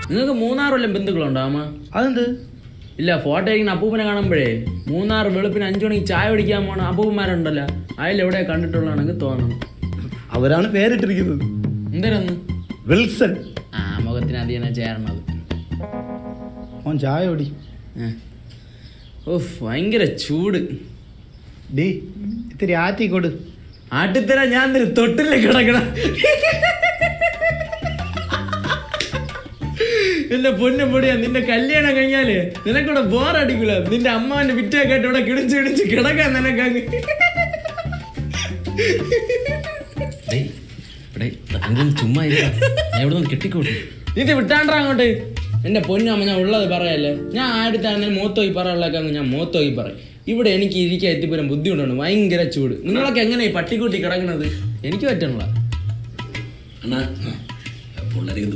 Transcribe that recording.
നിങ്ങൾക്ക് മൂന്നാർ വല്ലതും ബന്ധുക്കളുണ്ടോ അമ്മ അതെന്ത് ഇല്ല ഫോട്ടോ ഇങ്ങനെ അപ്പൂപ്പനെ കാണുമ്പോഴേ മൂന്നാർ വെളുപ്പിന് അഞ്ചു മണിക്ക് ചായ കുടിക്കാൻ പോണ അപ്പൂപ്പന്മാരുണ്ടല്ലോ അതിലെവിടെ കണ്ടിട്ടുള്ളതാണെങ്കിൽ തോന്നണം അവരാണ് പേരിട്ടിരിക്കുന്നത് എന്തരന്ന് വിൽസൺ ആ മുഖത്തിന് അധികം ചേരണത് ഓൻ ചായ ഓടി ഏ. ഉഫ് ഭയങ്കര ചൂട് ഡീ ഇത്തിരി ആറ്റിക്കൊടു ആട്ടിത്തര ഞാൻ എന്തിന് തൊട്ടില്ലേ കിടക്കണ എന്റെ പൊന്നും പൊടിയാ നിന്റെ കല്യാണം കഴിഞ്ഞാല് നിനക്കൂടെ ബോറടിക്കൂല നിന്റെ അമ്മാവന്റെ വിറ്റൊക്കെ ആയിട്ട് ഇവിടെ കിടിച്ച് കിടിച്ച് കിടക്കാൻ നിനക്കങ്ങ് ചുമ്മാ ഇരുടാ. ഞാൻ ഇവിടെ നിന്ന് കെട്ടിക്കോട്ടെ ഇത് വിട്ടാണ്ടാ അങ്ങോട്ട് എന്റെ പൊന്നമ്മ ഞാൻ ഉള്ളത് പറയല്ലേ ഞാൻ ആടുത്താണെങ്കിലും മൂത്തോയി പറയാനുള്ളതൊക്കെ അങ്ങ് ഞാൻ മൂത്തോയി പറയും ഇവിടെ എനിക്ക് ഇരിക്കാൻ എത്തിപ്പോലും ബുദ്ധിമുട്ടുണ്ട് ഭയങ്കര ചൂട് നിങ്ങളൊക്കെ എങ്ങനെയാ ഈ പട്ടിക്കൂട്ടി കിടക്കുന്നത് എനിക്ക് പറ്റണല്ല അണ്ണാ പിള്ളേർക്ക്